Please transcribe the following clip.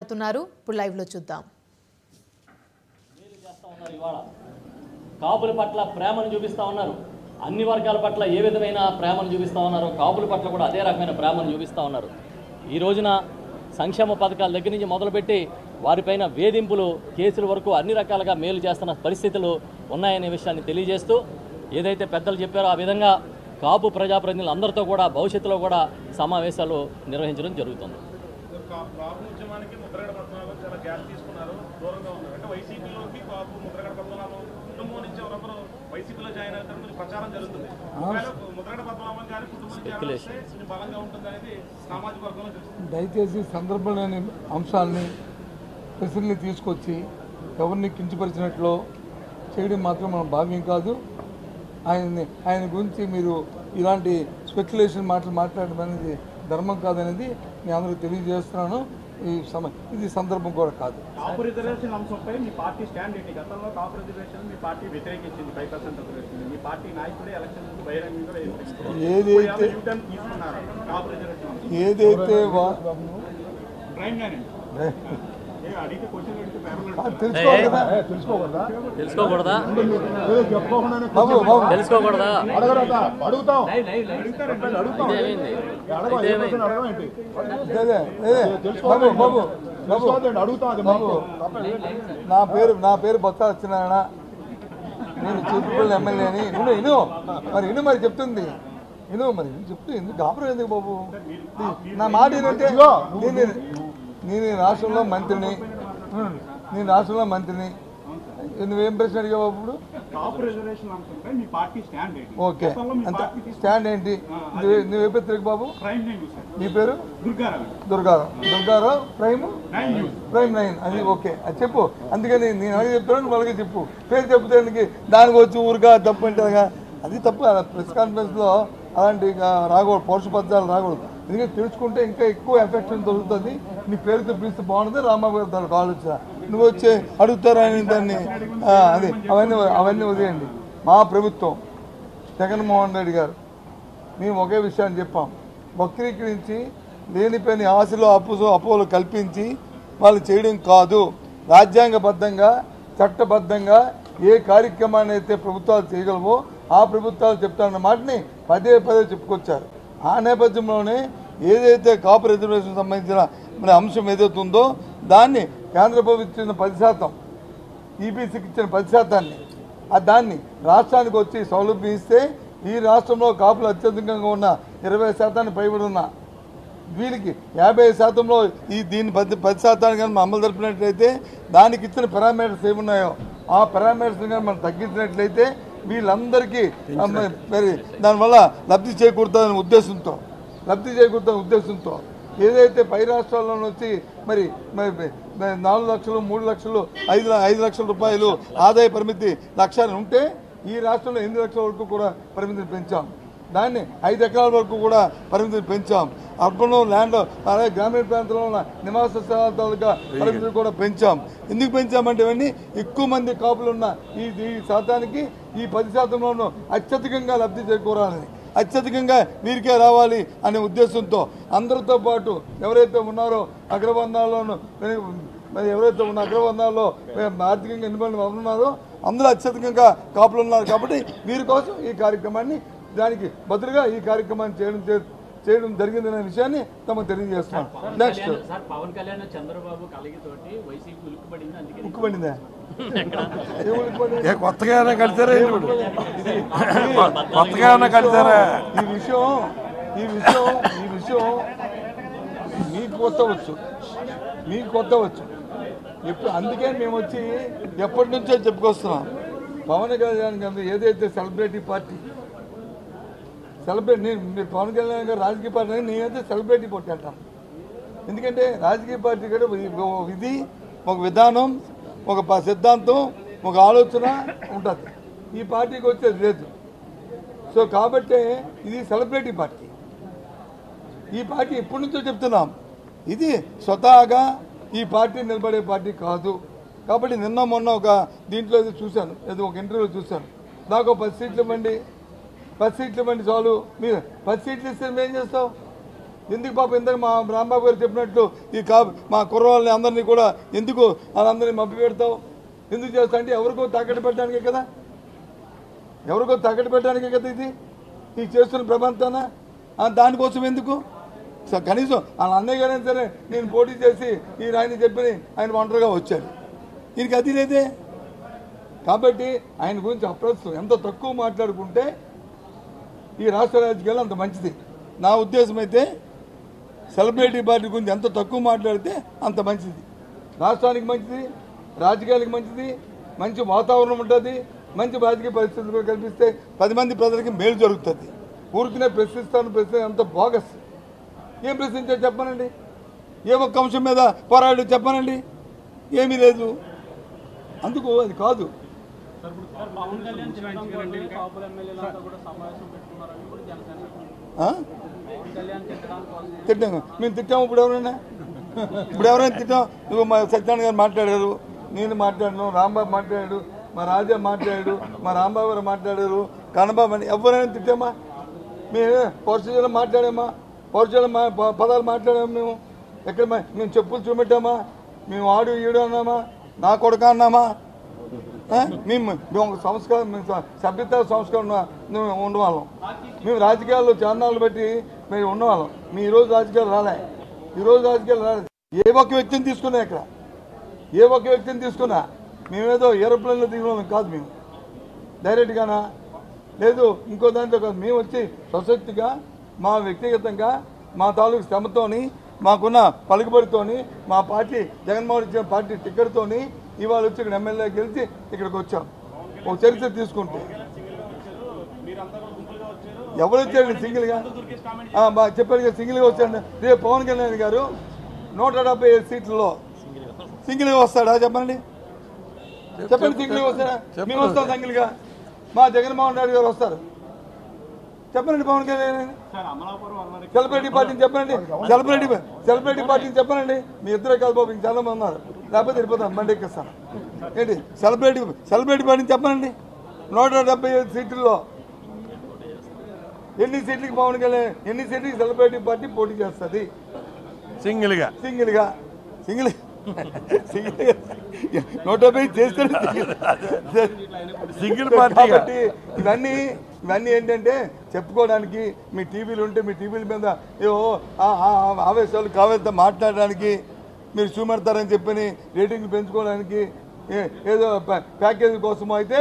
మాట్లాడుతున్నారు ఇప్పుడు లైవ్లో చూద్దాం చేస్తా ఉన్నారు ఇవాళ కాపుల పట్ల ప్రేమను చూపిస్తా ఉన్నారు అన్ని వర్గాల పట్ల ఏ విధమైన ప్రేమను చూపిస్తా ఉన్నారో కాపుల పట్ల కూడా అదే రకమైన ప్రేమను చూపిస్తా ఉన్నారు ఈ రోజున సంక్షేమ పథకాల దగ్గర నుంచి మొదలుపెట్టి వారిపైన వేధింపులు కేసుల వరకు అన్ని రకాలుగా మేలు చేస్తున్న పరిస్థితులు ఉన్నాయనే విషయాన్ని తెలియజేస్తూ ఏదైతే పెద్దలు చెప్పారో ఆ విధంగా కాపు ప్రజాప్రతినిధులు అందరితో కూడా భవిష్యత్తులో కూడా సమావేశాలు నిర్వహించడం జరుగుతుంది కా- కాపు ఉద్యమానికి ముద్రగడ పద్మనాభం చాలా గ్యాప్ తీసుకున్నారు దూరంగా ఉన్నారు అంటే వైసీపీలోకి కాపు ముద్రగడ పద్మనాభం కుటుంబం నుంచి ఎవరొకరు వైసీపీలో జాయిన్ అవుతారని కొంచెం ప్రచారం జరుగుతుంది ఒకవేళ ముద్రగడ పద్మనాభం గారి కుటుంబం నుంచి ఎవరు వస్తే కొంచెం బలంగా ఉంటుంది అనేది సామాజిక వర్గంలో తెలుస్తుంది దయచేసి సందర్భం లేని అంశాలని ప్రశ్నల్ని తీసుకొచ్చి ఎవరిని కించపరిచినట్లు చేయడం మాత్రం మనం భావ్యం కాదు ఆయన్ని ఆయన గురించి మీరు ఇలాంటి స్పెక్యులేషన్ మాటలు మాట్లాడడం అనేది ధర్మం కాదనేది నేను అందరూ తెలియజేస్తున్నాను ఈ సమ ఇది సందర్భం కూడా కాదు కాపు రిజర్వేషన్ అంశంపై మీ పార్టీ స్టాండ్ ఏంటి గతంలో కాపు రిజర్వేషన్ మీ పార్టీ వ్యతిరేకించింది ఫైవ్ పర్సెంట్ రిజర్వేషన్ మీ పార్టీ నాయకుడే ఎలక్షన్ ముందు బహిరంగంగా వ్యతిరేకించారు. ఏదైతే ఇప్పుడు యూటర్న్ తీసుకున్నారు కాపు రిజర్వేషన్ అంశం. ఏదైతే వా ప్రైమ్ గానే ఏ అడిగితే క్వశ్చన్ అడిగితే పేపర్లో ఆ, తెలుసుకోవాలి కదా తెలుసుకోకూడదా తెలుసుకోకూడదా ఏదో చెప్పుకోకుండానే బాబు బాబు తెలుసుకోకూడదా అడగరా అడుగుతాం ఇదేమైంది ఇదేమైంది అదే, అదే. బాబు బాబు బాబు బాబు నా పేరు నా పేరు బొత్స సత్యనారాయణ నేను చీపుపల్లి ఎమ్మెల్యేని ఇను ఇను మరి ఇను మరి చెప్తుంది ఇను మరి చెప్తూ ఎందుకు గాబరం ఎందుకు బాబు నా మాట ఏంటంటే నేను నేను ఈ రాష్ట్రంలో మంత్రిని నేను రాష్ట్రంలో మంత్రిని నువ్వేం ప్రశ్న అడిగావు బాబు ఇప్పుడు కాపు రిజర్వేషన్ అంశంపై మీ పార్టీ స్టాండ్ ఏంటి ఓకే గతంలో మీ అంత పార్టీ తీసుకున్న స్టాండ్ ఏంటి నువ్వు నువ్వే పెద్దరికి బాబు ప్రైమ్ నేమ్ చూసారు నీ పేరు Durgarao Durgarao Durgarao prime nine news prime nine అది ఓకే అది చెప్పు అందుకని నేను అలాగే చెప్తాను వాళ్ళకి చెప్పు పేరు చెప్తే ఎందుకు దానికి వచ్చి ఊరుగా తప్పు అంటారుగా అది తప్పు ప్రెస్ కాన్ఫరెన్స్లో అలాంటి ఇక రాకూడదు పౌరుష పద్యాలు రాకూడదు ఎందుకంటే తెలుసుకుంటే ఇంకా ఎక్కువ ఎఫెక్షన్ దొరుకుతుంది నీ పేరుతో పిలిస్తే బాగుంటుంది రామాబాబు గారు దానికి ఆలోచన నువ్వు వచ్చి అడుగుతారా అని దాన్ని ఆ, అది అవన్నీ అవన్నీ వదిలేయండి మా ప్రభుత్వం జగన్మోహన్ రెడ్డి గారు మేము ఒకే విషయాన్ని చెప్పాం వక్రీకరించి లేనిపోయిన ఆశలు అప్పుసు అపోలు కల్పించి వాళ్ళు చేయడం కాదు రాజ్యాంగబద్ధంగా చట్టబద్ధంగా ఏ కార్యక్రమాన్ని అయితే ప్రభుత్వాలు చేయగలవో ఆ ప్రభుత్వాలు చెప్తారన్న మాటని పదే పదే చెప్పుకొచ్చారు ఆ నేపథ్యంలోనే ఏదైతే కాపు రిజర్వేషన్ సంబంధించిన మరి అంశం ఏదైతే ఉందో దాన్ని కేంద్ర ప్రభుత్వం ఇచ్చిన పది శాతం ఈబీసీకి ఇచ్చిన పది శాతాన్ని ఆ దాన్ని రాష్ట్రానికి వచ్చి సౌలభ్యం ఇస్తే ఈ రాష్ట్రంలో కాపులు అత్యధికంగా ఉన్న ఇరవై శాతాన్ని పైబడి ఉన్న వీళ్ళకి యాభై శాతంలో ఈ దీన్ని పది పది శాతాన్ని కానీ అమలు జరిపినట్లయితే దానికి ఇచ్చిన పారామీటర్స్ ఏమున్నాయో ఆ పారామీటర్స్ కానీ మనం తగ్గించినట్లయితే వీళ్ళందరికీ ఆ, మరి మరి దానివల్ల లబ్ధి చేకూరుతుందనే ఉద్దేశంతో లబ్ధి చేకూరుతున్న ఉద్దేశంతో ఏదైతే పై రాష్ట్రాల్లో వచ్చి మరి మరి మరి నాలుగు లక్షలు మూడు లక్షలు ఐదు ల- ఐదు లక్షల రూపాయలు ఆదాయ పరిమితి లక్ష్యాన్ని ఉంటే ఈ రాష్ట్రంలో ఎనిమిది లక్షల వరకు కూడా పరిమితిని పెంచాం దాన్ని ఐదు ఎకరాల వరకు కూడా పరిమితిని పెంచాం అర్బన్ ల్యాండ్ అలాగే గ్రామీణ ప్రాంతంలో ఉన్న నివాస స్థలాల తాలూకా పరిమితిని కూడా పెంచాం ఎందుకు పెంచామంటే ఇవన్నీ ఎక్కువ మంది కాపులు ఉన్న ఈ ఈ శాతానికి ఈ పది శాతంలోనూ అత్యధికంగా లబ్ధి చేకూరాలని అత్యధికంగా వీరికే రావాలి అనే ఉద్దేశంతో అందరితో పాటు ఎవరైతే ఉన్నారో అగ్రబంధాల్లోనూ మరి ఎవరైతే ఉన్న అగ్రబంధాల్లో ఆర్థికంగా ఎన్నికలు ఉన్నారో అందరూ అత్యధికంగా కాపులు ఉన్నారు కాబట్టి వీరి కోసం ఈ కార్యక్రమాన్ని దానికి బదులుగా ఈ కార్యక్రమాన్ని చేయడం చే- చేయడం జరిగిందనే విషయాన్ని తమకు తెలియజేస్తున్నాం నెక్స్ట్ సార్ పవన్ కళ్యాణ్ చంద్రబాబు కలిగితోటి వైసీపీ ఉలుక్కుపడింది అందుకే ఉక్కుపడిందా ఏ ఉక్కుపడింది? ఏ కొత్తగా ఏమైనా కలిసారా ఏంటి ఇప్పుడు? కొత్తగా ఏమైనా కలిసారా ఈ విషయం ఈ విషయం ఈ విషయం మీకు కొత్తవచ్చు మీకు కొత్తవచ్చు ఇప్పుడు అందుకే మేము వచ్చి ఎప్పటి నుంచో చెప్పుకొస్తున్నాం పవన్ కళ్యాణ్ గారు ఏదైతే సెలబ్రిటీ పార్టీ సెలబ్రేట్ నేను మీరు పవన్ కళ్యాణ్ గారు రాజకీయ పార్టీ అని నేనైతే సెలబ్రిటీ పార్టీ అంటాను ఎందుకంటే రాజకీయ పార్టీ కూడా ఒక విధి ఒక విధానం ఒక ప- సిద్ధాంతం ఒక ఆలోచన ఉంటుంది ఈ పార్టీకి వచ్చేది లేదు సో కాబట్టి ఇది సెలబ్రిటీ పార్టీ ఈ పార్టీ ఎప్పటి నుంచో చెప్తున్నాం ఇది స్వతహాగా ఈ పార్టీ నిలబడే పార్టీ కాదు కాబట్టి నిన్న మొన్న ఒక దీంట్లో ఏదో చూశాను ఏదో ఒక ఇంటర్వ్యూలో చూశాను నాకు ఒక పది సీట్లు ఇవ్వండి పది సీట్లు ఇవ్వండి చాలు మీరు పది సీట్లు ఇస్తే మేము ఏం చేస్తావు ఎందుకు పాప ఇందాక మా రాంబాబు గారు చెప్పినట్లు ఈ కా మా కుర్రవాళ్ళని అందరినీ కూడా ఎందుకు వాళ్ళందరినీ మభ్య పెడతావు ఎందుకు చేస్తా అంటే ఎవరికో తాకట్టు పెట్టడానికే కదా ఎవరికో తాకట్టు పెట్టడానికే కదా ఇది ఈ చేస్తున్న ప్రపంచాన దానికోసం ఎందుకు సో కనీసం వాళ్ళ అన్నయ్య గారైనా సరే నేను పోటీ చేసి ఈ ఆయన చెప్పి ఆయన ఒంటరిగా వచ్చాడు ఈయనకి అది లేదే కాబట్టి ఆయన గురించి అప్రస్తుతం ఎంత తక్కువ మాట్లాడుకుంటే ఈ రాష్ట్ర రాజకీయాలు అంత మంచిది నా ఉద్దేశం అయితే సెలబ్రిటీ పార్టీ గురించి ఎంత తక్కువ మాట్లాడితే అంత మంచిది రాష్ట్రానికి మంచిది రాజకీయాలకు మంచిది మంచి వాతావరణం ఉంటుంది మంచి రాజకీయ పరిస్థితులు కూడా కల్పిస్తే పది మంది ప్రజలకి మేలు జరుగుతుంది ఊరికినే ప్రశ్నిస్తాను ప్రశ్న అంత బోగస్ ఏం ప్రశ్నించారు చెప్పనండి ఏ ఒక్క అంశం మీద పోరాడు చెప్పనండి ఏమీ లేదు అందుకు అది కాదు పవన్ కళ్యాణ్ చిత్రం కోసమే కాపుల ఎమ్మెల్యేలంతా కూడా సమావేశం పెట్టుకున్నారని కూడా జనసేన ఆ? పవన్ కళ్యాణ్ తిట్టడానికి కోసం తిట్టాము మేము తిట్టాము ఇప్పుడు ఎవరైనా ఇప్పుడు ఎవరైనా తిట్టాం నువ్వు మా సత్యనారాయణ గారు మాట్లాడారు నేను మాట్లాడాను రాంబాబు మాట్లాడాడు మా రాజా మాట్లాడాడు మా రాంబాబు గారు మాట్లాడారు కన్నబాబు అని ఎవరైనా తిట్టామా మేము పౌరుషాలు మాట్లాడామా పౌరుషాలు మా ప- పదాలు మాట్లాడాము మేము ఎక్కడ మా- మేము చెప్పులు చూపెట్టామా మేము ఆడు ఈడు అన్నామా నా కొడుక అన్నామా ఆ? మేము మేము ఒక సంస్కారం మేము స- సభ్యత సంస్కారం ఉన్న- మేము ఉండవాళ్ళం మేము రాజకీయాల్లో చాన్నాళ్ళు బట్టి మేము ఉన్నవాళ్ళం మీ ఈరోజు రాజకీయాలు రాలే ఈరోజు రాజకీయాలు రాలేదు ఏ ఒక్క వ్యక్తిని తీసుకున్నా ఇక్కడ ఏ ఒక్క వ్యక్తిని తీసుకున్నా మేమేదో ఏరోప్లేన్లో దిగిన వాళ్ళం కాదు మేము డైరెక్ట్గానా లేదు ఇంకో దాంట్లో కాదు మేము వచ్చి స్వశక్తిగా మా వ్యక్తిగతంగా మా తాలూకు శ్రమతోని మాకున్న పలుకుబడితోని మా పార్టీ జగన్మోహన్ ఇచ్చిన పార్టీ టికెట్తోని ఇవాళ వచ్చి ఇక్కడ ఎమ్మెల్యే గెలిచి ఇక్కడికి వచ్చాం ఒక చరిత్ర తీసుకుంటే మీరంతా కూడా గుంపులుగా వచ్చారు ఎవరు వచ్చారండి సింగిల్గా దుర్గేష్ కామెంట్ ఆ, బా- చెప్పారు కదా సింగిల్గా వచ్చాడు రేపు పవన్ కళ్యాణ్ గారు నూట డెబ్బై ఐదు సీట్లలో సింగిల్గా వస్తాడా చెప్పండి చెప్పండి సింగిల్గా వస్తాడా మేము వస్తాం సింగిల్గా మా జగన్మోహన్ రెడ్డి గారు వస్తారు చెప్పండి పవన్ కళ్యాణ్ గారు. సార్ అమలాపురం అన్నారు సెలబ్రిటీ పార్టీని చెప్పండి సెలబ్రిటీ సెలబ్రిటీ పార్టీని చెప్పనండి మీ ఇద్దరే కాదు బాబు ఇంక చాలా మంది ఉన్నారు లేకపోతే వెళ్ళిపోతాను బండి ఎక్కిస్తాను ఏంటి సెలబ్రిటీ సెలబ్రిటీ పార్టీని చెప్పనండి నూట డెబ్బై ఐదు సీట్లలో ఎన్ని సీట్లకి పవన్ కళ్యాణ్ ఎన్ని సీట్లకి సెలబ్రిటీ పార్టీ పోటీ చేస్తుంది సింగిల్గా సింగిల్గా సింగిల్ సింగిల్గా నూట డెబ్బై చేస్తేనే సింగిల్. సింగిల్ పార్టీగా కాబట్టి ఇవన్నీ ఇవన్నీ ఏంటంటే చెప్పుకోవడానికి మీ టీవీలు ఉంటే మీ టీవీల మీద ఏవో ఆ- ఆ- ఆ ఆవేశాలు కావేత మాట్లాడడానికి మీరు చూపెడతారని చెప్పని రేటింగ్ పెంచుకోవడానికి ఏ- ఏదో ప్యా- ప్యాకేజీ కోసం అయితే